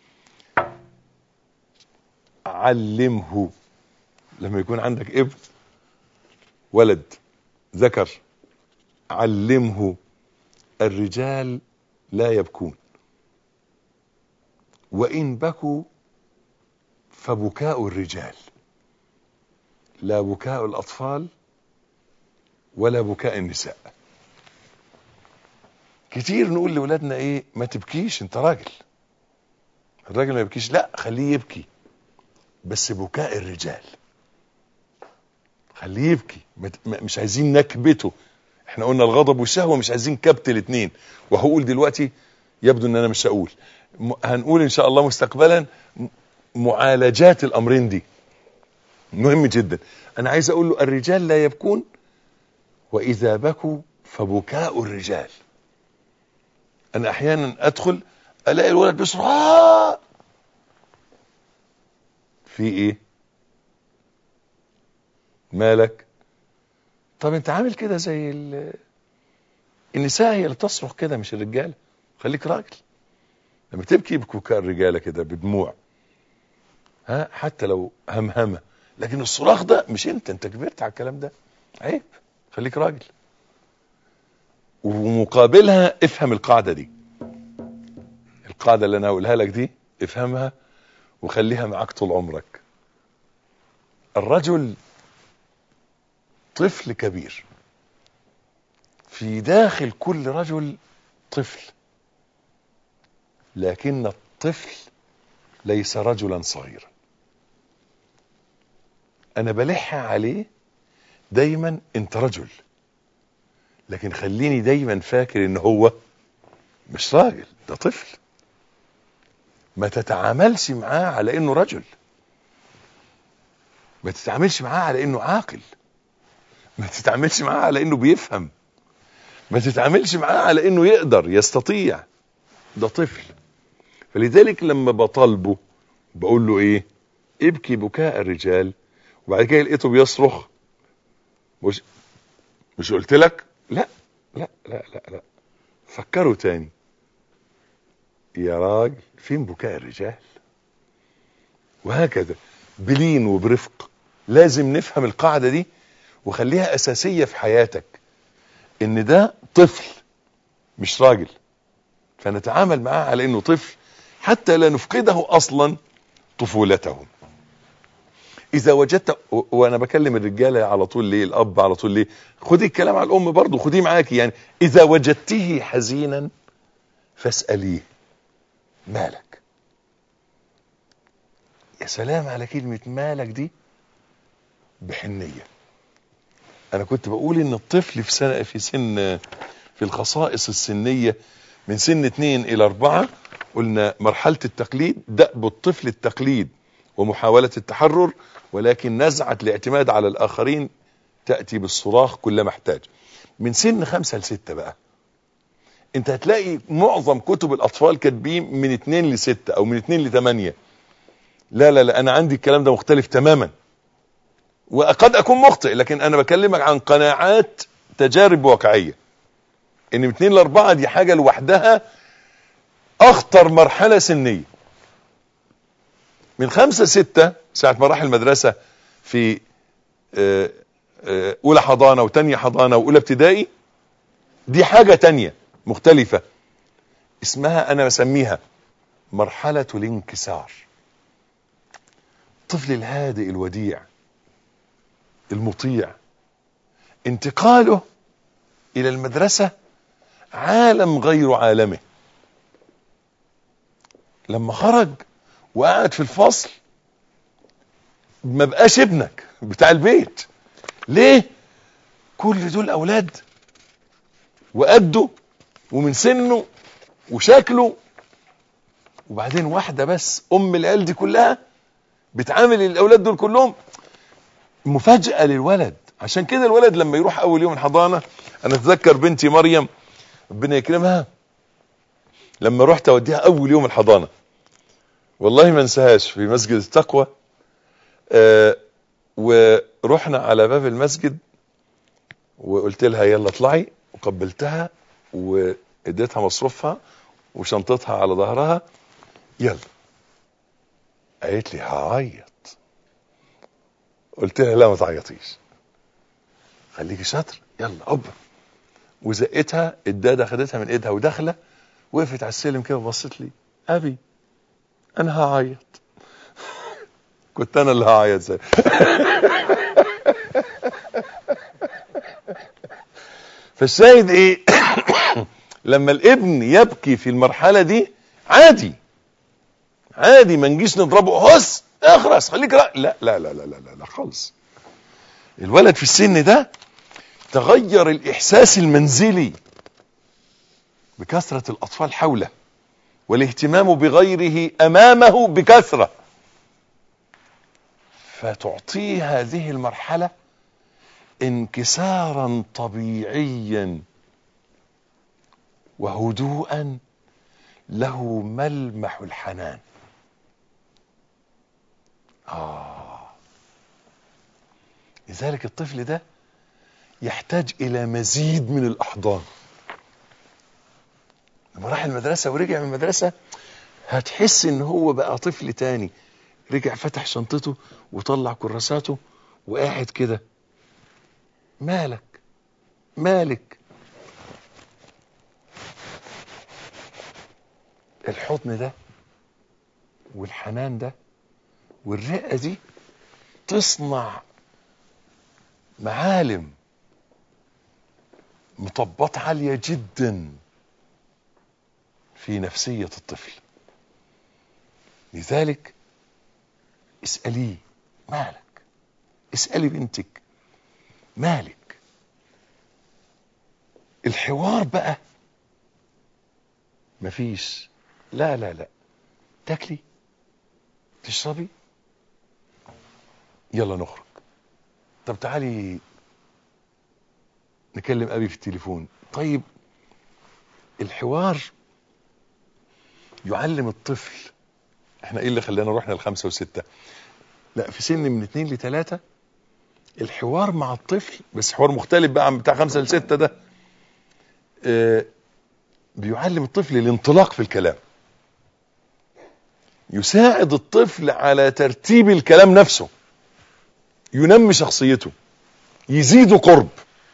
علمه لما يكون عندك ابن ولد ذكر علمه الرجال لا يبكون وإن بكوا فبكاء الرجال لا بكاء الأطفال ولا بكاء النساء كتير نقول لولادنا ايه ما تبكيش انت راجل الراجل ما يبكيش لا خليه يبكي بس بكاء الرجال خليه يبكي ما ت- ما- مش عايزين نكبته احنا قلنا الغضب والشهوة مش عايزين كبت الاثنين وهقول دلوقتي يبدو ان انا مش هقول م- هنقول ان شاء الله مستقبلا م- معالجات الامرين دي مهم جدا انا عايز اقول له الرجال لا يبكون واذا بكوا فبكاء الرجال انا احيانا ادخل الاقي الولد بيصرخ آه! في ايه مالك طب انت عامل كده زي ال- النساء هي اللي تصرخ كده مش الرجاله خليك راجل لما تبكي بكوكاء الرجاله كده بدموع ها حتى لو همهمه لكن الصراخ ده مش انت انت كبرت على الكلام ده عيب خليك راجل ومقابلها افهم القاعده دي القاعده اللي انا هقولها لك دي افهمها وخليها معاك طول عمرك الرجل طفل كبير في داخل كل رجل طفل لكن الطفل ليس رجلا صغيرا انا بلح عليه دايما انت رجل لكن خليني دايما فاكر ان هو مش راجل ده طفل ما تتعاملش معاه على انه رجل ما تتعاملش معاه على انه عاقل ما تتعاملش معاه على انه بيفهم ما تتعاملش معاه على انه يقدر يستطيع ده طفل فلذلك لما بطالبه بقول له ايه ابكي بكاء الرجال وبعد كده لقيته بيصرخ مش مش قلت لك لا لا لا لا لا فكروا تاني يا راجل فين بكاء الرجال وهكذا بلين وبرفق لازم نفهم القاعدة دي وخليها أساسية في حياتك إن ده طفل مش راجل فنتعامل معاه على إنه طفل حتى لا نفقده أصلا طفولته إذا وجدت و- وأنا بكلم الرجالة على طول ليه الأب على طول ليه خدي الكلام على الأم برضه خديه معاكي يعني إذا وجدته حزينا فاسأليه مالك يا سلام على كلمة مالك دي بحنية أنا كنت بقول إن الطفل في سنة في سن في الخصائص السنية من سن اتنين إلى أربعة قلنا مرحلة التقليد دأب الطفل التقليد ومحاولة التحرر ولكن نزعة الاعتماد على الآخرين تأتي بالصراخ كلما احتاج من سن خمسة لستة بقى انت هتلاقي معظم كتب الأطفال كاتبين من اتنين لستة أو من اتنين لتمانية لا لا لا أنا عندي الكلام ده مختلف تماما وقد أكون مخطئ لكن أنا بكلمك عن قناعات تجارب واقعية ان من اتنين لاربعة دي حاجة لوحدها اخطر مرحلة سنية من خمسة ستة ساعة ما راح المدرسة في آه، آه، اولى حضانة وتانية حضانة واولى ابتدائي دي حاجة تانية مختلفة اسمها انا بسميها مرحلة الانكسار الطفل الهادئ الوديع المطيع انتقاله الى المدرسة عالم غير عالمه لما خرج وقعد في الفصل ما بقاش ابنك بتاع البيت ليه كل دول اولاد وقده ومن سنه وشكله وبعدين واحدة بس ام العيال دي كلها بتعامل الاولاد دول كلهم مفاجأة للولد عشان كده الولد لما يروح اول يوم الحضانة انا اتذكر بنتي مريم ربنا يكرمها لما رحت اوديها اول يوم الحضانة والله ما انساهاش في مسجد التقوى آه ورحنا على باب المسجد وقلت لها يلا اطلعي وقبلتها واديتها مصروفها وشنطتها على ظهرها يلا قالت لي هعيط قلت لها لا ما تعيطيش خليكي شاطر يلا اوبا وزقتها الداده خدتها من ايدها وداخله وقفت على السلم كده وبصت لي ابي انا هعيط كنت انا اللي هعيط زي فالشاهد ايه لما الابن يبكي في المرحله دي عادي عادي ما نجيش نضربه هس اخرس خليك لا لا لا لا لا لا, لا خالص الولد في السن ده تغير الاحساس المنزلي بكثرة الاطفال حوله والاهتمام بغيره امامه بكثرة فتعطيه هذه المرحلة انكسارا طبيعيا وهدوءا له ملمح الحنان آه لذلك الطفل ده يحتاج إلى مزيد من الأحضان لما راح المدرسة ورجع من المدرسة هتحس ان هو بقى طفل تاني رجع فتح شنطته وطلع كراساته وقاعد كده مالك مالك الحضن ده والحنان ده والرقة دي تصنع معالم مطبات عالية جدا في نفسية الطفل لذلك اسأليه مالك اسألي بنتك مالك الحوار بقى مفيش لا لا لا تاكلي تشربي يلا نخرج طب تعالي نكلم ابي في التليفون طيب الحوار يعلم الطفل احنا ايه اللي خلانا رحنا لخمسة وستة لا في سن من اتنين لتلاتة الحوار مع الطفل بس حوار مختلف بقى عن بتاع خمسة لستة ده اه بيعلم الطفل الانطلاق في الكلام يساعد الطفل على ترتيب الكلام نفسه ينمي شخصيته يزيد قرب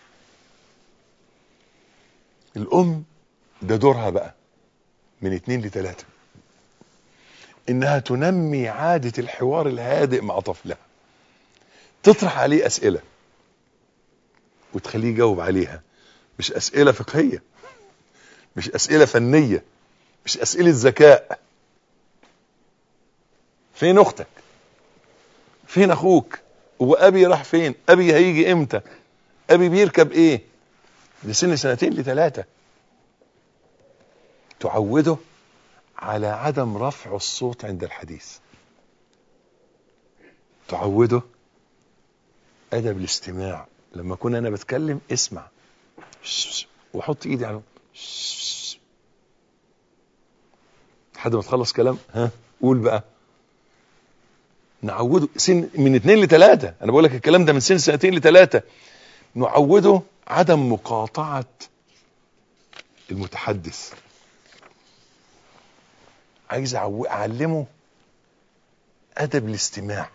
الام ده دورها بقى من اتنين لتلاتة انها تنمي عادة الحوار الهادئ مع طفلها تطرح عليه اسئلة وتخليه يجاوب عليها مش اسئلة فقهية مش اسئلة فنية مش اسئلة ذكاء فين اختك فين اخوك وابي راح فين ابي هيجي امتى ابي بيركب ايه لسن سنتين لثلاثة تعوده على عدم رفع الصوت عند الحديث تعوده ادب الاستماع لما اكون انا بتكلم اسمع واحط ايدي على لحد ما تخلص كلام ها قول بقى نعوده سن من اتنين لتلاتة انا بقول لك الكلام ده من سن سنتين لتلاتة نعوده عدم مقاطعة المتحدث عايز اعلمه ادب الاستماع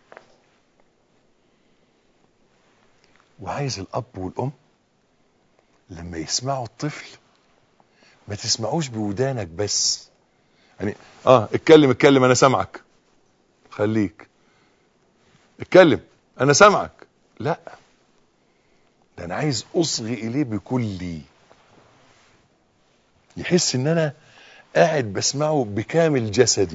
وعايز الاب والام لما يسمعوا الطفل ما تسمعوش بودانك بس يعني اه اتكلم اتكلم انا سامعك خليك اتكلم انا سامعك لا ده انا عايز اصغي اليه بكلي يحس ان انا قاعد بسمعه بكامل جسدي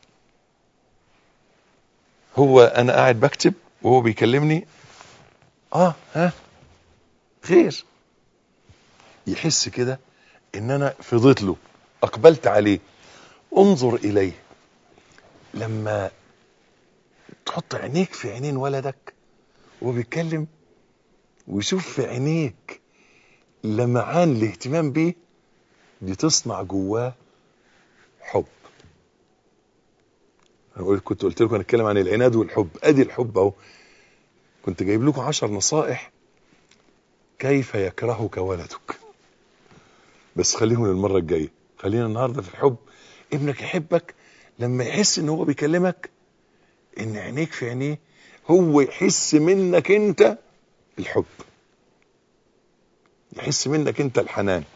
هو انا قاعد بكتب وهو بيكلمني اه ها خير يحس كده ان انا فضيت له اقبلت عليه انظر اليه لما تحط عينيك في عينين ولدك وهو بيتكلم ويشوف في عينيك لمعان الاهتمام بيه دي تصنع جواه حب انا قلت كنت قلت لكم هنتكلم عن العناد والحب ادي الحب اهو كنت جايب لكم عشر نصائح كيف يكرهك ولدك بس خليهم للمره الجايه خلينا النهارده في الحب ابنك يحبك لما يحس ان هو بيكلمك ان عينيك في عينيه هو يحس منك انت الحب يحس منك انت الحنان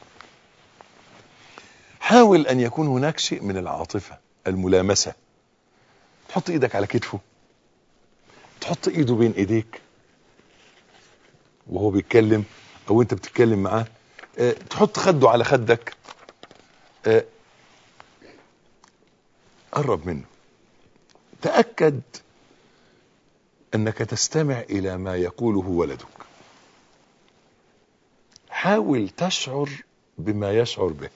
حاول ان يكون هناك شيء من العاطفه الملامسه تحط ايدك على كتفه تحط ايده بين ايديك وهو بيتكلم او انت بتتكلم معاه اه تحط خده على خدك اه قرب منه تاكد انك تستمع الى ما يقوله ولدك حاول تشعر بما يشعر به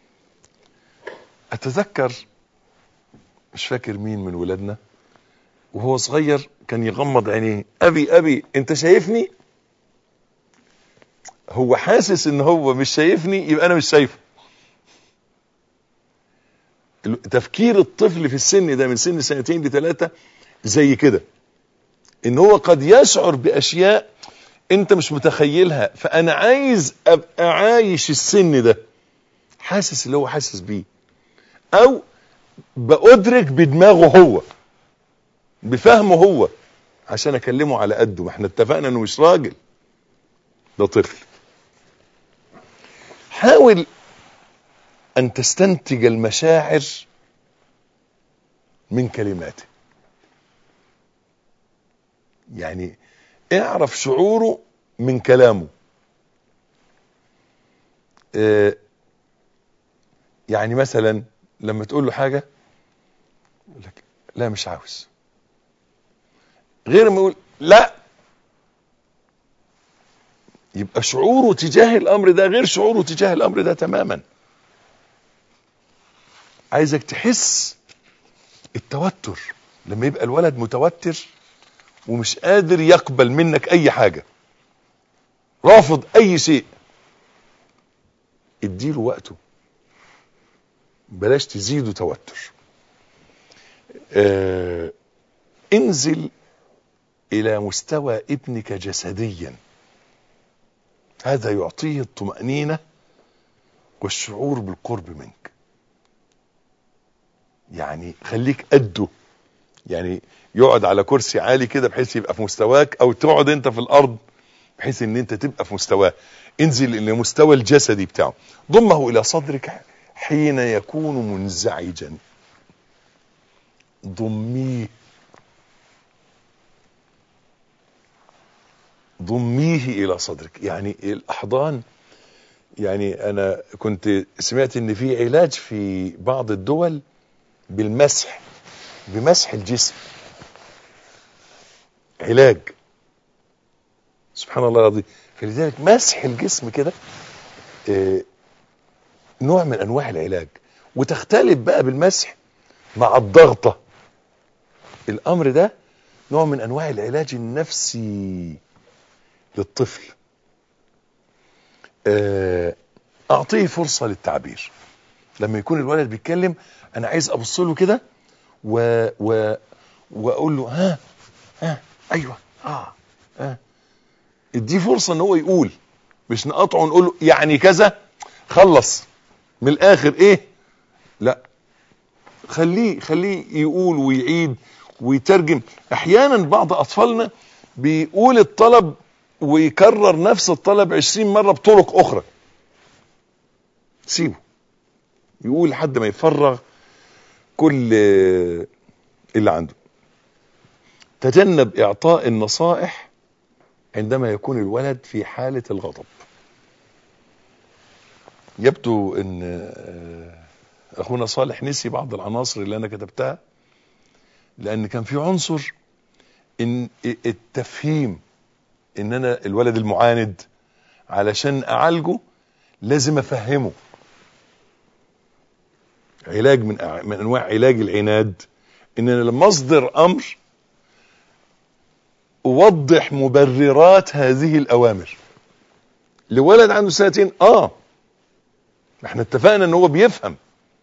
اتذكر مش فاكر مين من ولادنا وهو صغير كان يغمض عينيه ابي ابي انت شايفني هو حاسس ان هو مش شايفني يبقى انا مش شايفه تفكير الطفل في السن ده من سن سنتين لثلاثة زي كده ان هو قد يشعر باشياء انت مش متخيلها فانا عايز ابقى عايش السن ده حاسس اللي هو حاسس بيه او بأدرك بدماغه هو بفهمه هو عشان اكلمه على قده ما احنا اتفقنا انه مش راجل ده طفل حاول ان تستنتج المشاعر من كلماته يعني اعرف شعوره من كلامه اه يعني مثلا لما تقول له حاجة يقول لك لا مش عاوز غير ما يقول لا يبقى شعوره تجاه الامر ده غير شعوره تجاه الامر ده تماما عايزك تحس التوتر لما يبقى الولد متوتر ومش قادر يقبل منك اي حاجة رافض اي شيء اديله وقته بلاش تزيدوا توتر آه انزل الى مستوى ابنك جسديا هذا يعطيه الطمأنينة والشعور بالقرب منك يعني خليك قده يعني يقعد على كرسي عالي كده بحيث يبقى في مستواك او تقعد انت في الارض بحيث ان انت تبقى في مستواه انزل الى مستوى الجسدي بتاعه ضمه الى صدرك حين يكون منزعجا ضميه ضميه الى صدرك يعني الاحضان يعني انا كنت سمعت ان في علاج في بعض الدول بالمسح بمسح الجسم علاج سبحان الله العظيم فلذلك مسح الجسم كده اه نوع من انواع العلاج وتختلف بقى بالمسح مع الضغطة الامر ده نوع من انواع العلاج النفسي للطفل اعطيه فرصة للتعبير لما يكون الولد بيتكلم انا عايز ابص له كده و... و... واقول له ها ها ايوه اه اه اديه فرصة ان هو يقول مش نقطعه ونقول له يعني كذا خلص من الاخر ايه لا خليه خليه يقول ويعيد ويترجم احيانا بعض اطفالنا بيقول الطلب ويكرر نفس الطلب عشرين مرة بطرق اخرى سيبه يقول لحد ما يفرغ كل اللي عنده تجنب اعطاء النصائح عندما يكون الولد في حالة الغضب يبدو ان آه، اخونا صالح نسي بعض العناصر اللي انا كتبتها لان كان في عنصر ان التفهيم ان انا الولد المعاند علشان اعالجه لازم افهمه علاج من أع- من انواع علاج العناد ان انا لما اصدر امر اوضح مبررات هذه الاوامر لولد عنده سنتين اه احنا اتفقنا ان هو بيفهم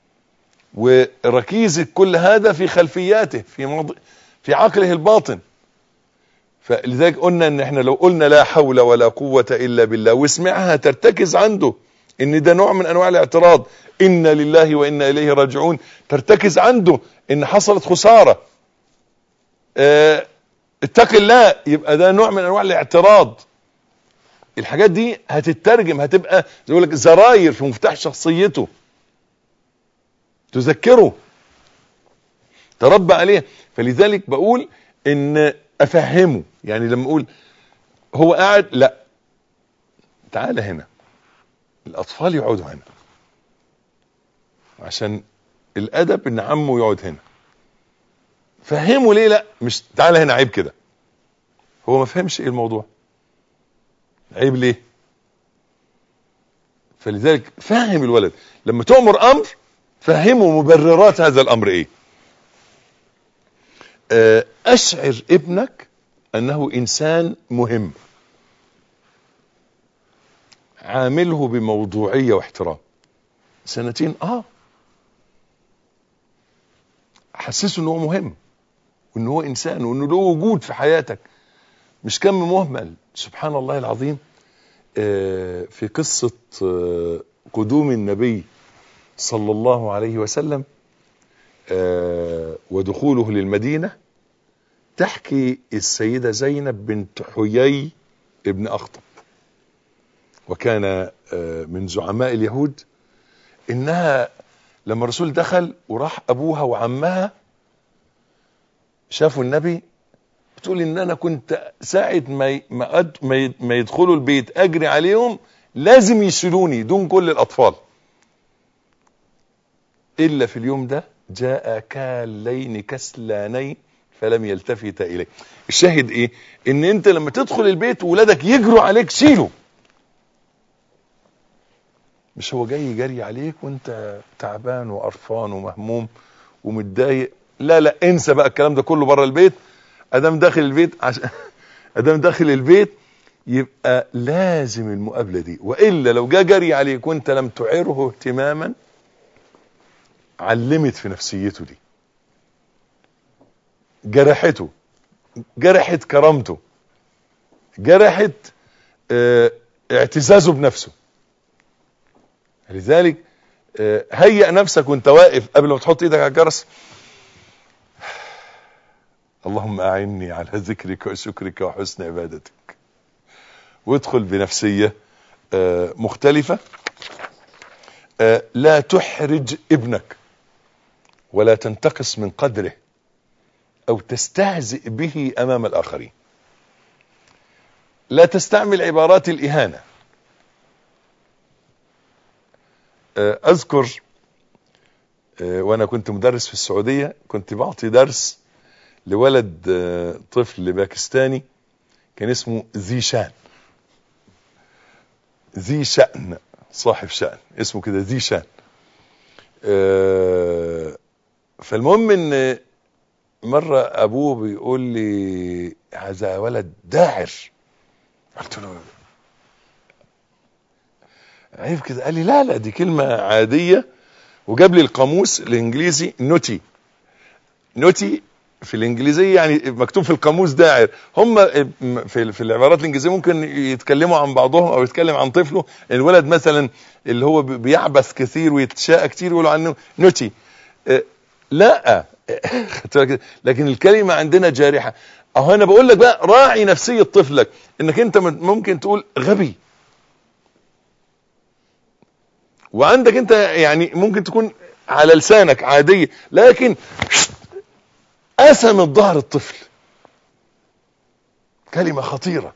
وركيزة كل هذا في خلفياته في مض... في عقله الباطن فلذلك قلنا ان احنا لو قلنا لا حول ولا قوة الا بالله واسمعها ترتكز عنده ان ده نوع من انواع الاعتراض انا لله وانا اليه راجعون ترتكز عنده ان حصلت خسارة اه اتق الله يبقى ده نوع من انواع الاعتراض الحاجات دي هتترجم هتبقى زي يقول لك زراير في مفتاح شخصيته تذكره تربى عليه فلذلك بقول ان افهمه يعني لما اقول هو قاعد لا تعال هنا الاطفال يقعدوا هنا عشان الادب ان عمه يقعد هنا فهمه ليه لا مش تعال هنا عيب كده هو ما فهمش ايه الموضوع عيب ليه فلذلك فهم الولد لما تؤمر امر فهمه مبررات هذا الامر ايه آه، اشعر ابنك انه انسان مهم عامله بموضوعية واحترام سنتين اه حسسه ان هو مهم وان هو انسان وانه له وجود في حياتك مش كم مهمل سبحان الله العظيم آه، في قصة آه، قدوم النبي صلى الله عليه وسلم آه، ودخوله للمدينة تحكي السيدة زينب بنت حيي ابن أخطب وكان آه، من زعماء اليهود إنها لما الرسول دخل وراح أبوها وعمها شافوا النبي بتقول إن أنا كنت ساعة ما ي- ما أد- ما ي- ما يدخلوا البيت أجري عليهم لازم يشيلوني دون كل الأطفال إلا في اليوم ده جاء كالين كسلانين فلم يلتفت إليه الشاهد إيه إن أنت لما تدخل البيت وولادك يجروا عليك شيله مش هو جاي جري عليك وانت تعبان وقرفان ومهموم ومتضايق لا لا انسى بقى الكلام ده كله بره البيت ادام داخل البيت عشان ادام داخل البيت يبقى لازم المقابله دي والا لو جا جري عليك وانت لم تعره اهتماما علمت في نفسيته دي جرحته جرحت كرامته جرحت اه اعتزازه بنفسه لذلك اه هيئ نفسك وانت واقف قبل ما تحط ايدك على الجرس اللهم اعني على ذكرك وشكرك وحسن عبادتك وادخل بنفسية اه مختلفة اه لا تحرج ابنك ولا تنتقص من قدره او تستهزئ به امام الاخرين لا تستعمل عبارات الاهانة اه اذكر اه وانا كنت مدرس في السعودية كنت بعطي درس لولد اه طفل باكستاني كان اسمه ذي شان ذي شأن صاحب شأن اسمه كده ذي شان اه فالمهم ان مرة ابوه بيقول لي هذا ولد داعر قلت له عيب كده قال لي لا لا دي كلمة عادية وجاب لي القاموس الانجليزي نوتي نوتي في الانجليزية يعني مكتوب في القاموس داعر هم في في العبارات الانجليزيه ممكن يتكلموا عن بعضهم او يتكلم عن طفله الولد مثلا اللي هو بيعبث كثير ويتشاء كتير يقولوا عنه نوتي لا لكن الكلمة عندنا جارحة اهو انا بقول لك بقى راعي نفسية طفلك انك انت ممكن تقول غبي وعندك انت يعني ممكن تكون على لسانك عادية لكن قسم الظهر الطفل كلمة خطيرة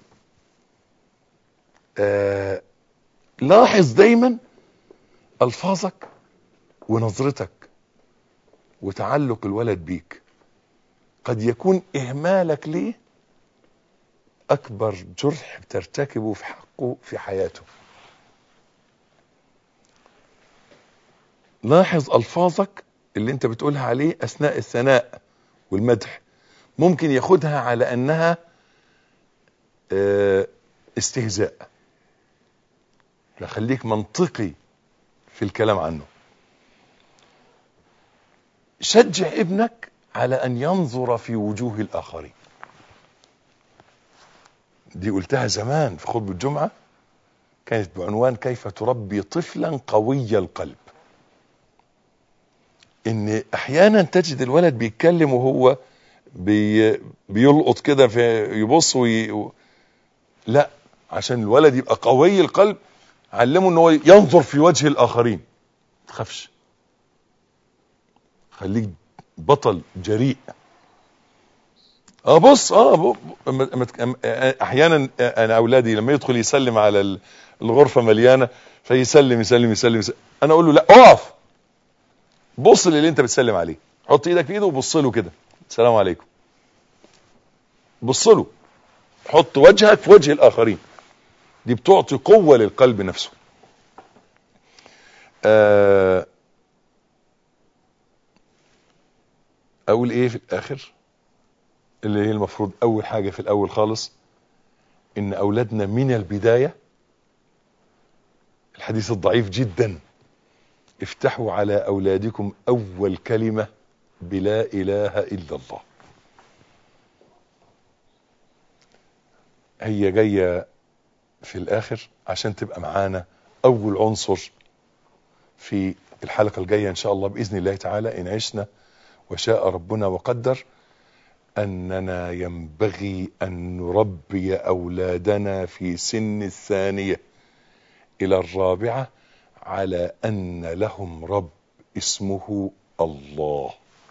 آه لاحظ دايما ألفاظك ونظرتك وتعلق الولد بيك قد يكون إهمالك ليه أكبر جرح بترتكبه في حقه في حياته لاحظ ألفاظك اللي انت بتقولها عليه أثناء الثناء والمدح ممكن ياخدها على أنها آه، استهزاء خليك منطقي في الكلام عنه شجع ابنك على أن ينظر في وجوه الآخرين دي قلتها زمان في خطبة الجمعة كانت بعنوان كيف تربي طفلا قوي القلب ان احيانا تجد الولد بيتكلم وهو بي بيلقط كده في يبص وي و... لا عشان الولد يبقى قوي القلب علمه ان هو ينظر في وجه الاخرين ما تخافش خليك بطل جريء اه بص اه ب... ب... أما- أما- احيانا انا اولادي لما يدخل يسلم على ال- الغرفه مليانه فيسلم يسلم يسلم, يسلم. انا اقول له لا اقف بص للي انت بتسلم عليه حط ايدك في ايده وبص له كده السلام عليكم بص له حط وجهك في وجه الاخرين دي بتعطي قوه للقلب نفسه آه، اقول ايه في الاخر اللي هي المفروض اول حاجه في الاول خالص ان اولادنا من البدايه الحديث الضعيف جدا افتحوا على اولادكم اول كلمه بلا اله الا الله هي جايه في الاخر عشان تبقى معانا اول عنصر في الحلقه الجايه ان شاء الله باذن الله تعالى ان عشنا وشاء ربنا وقدر اننا ينبغي ان نربي اولادنا في سن الثانيه الى الرابعه على ان لهم رب اسمه الله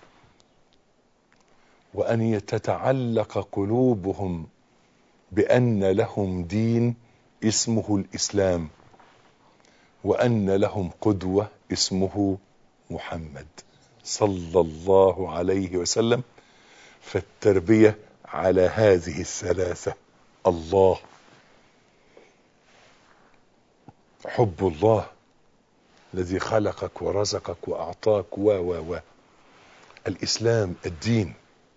وان تتعلق قلوبهم بان لهم دين اسمه الاسلام وان لهم قدوه اسمه محمد صلى الله عليه وسلم فالتربيه على هذه الثلاثه الله حب الله الذي خلقك ورزقك واعطاك و و و الاسلام الدين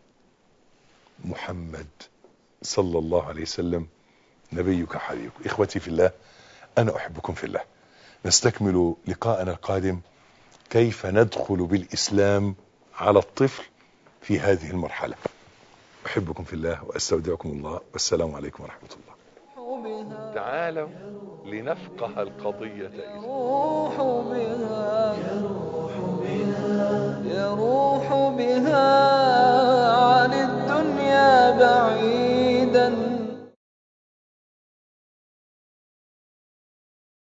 محمد صلى الله عليه وسلم نبيك حبيبك اخوتي في الله انا احبكم في الله نستكمل لقاءنا القادم كيف ندخل بالاسلام على الطفل في هذه المرحله احبكم في الله واستودعكم الله والسلام عليكم ورحمه الله بها تعالوا لنفقه القضيه يروح بها يروح بها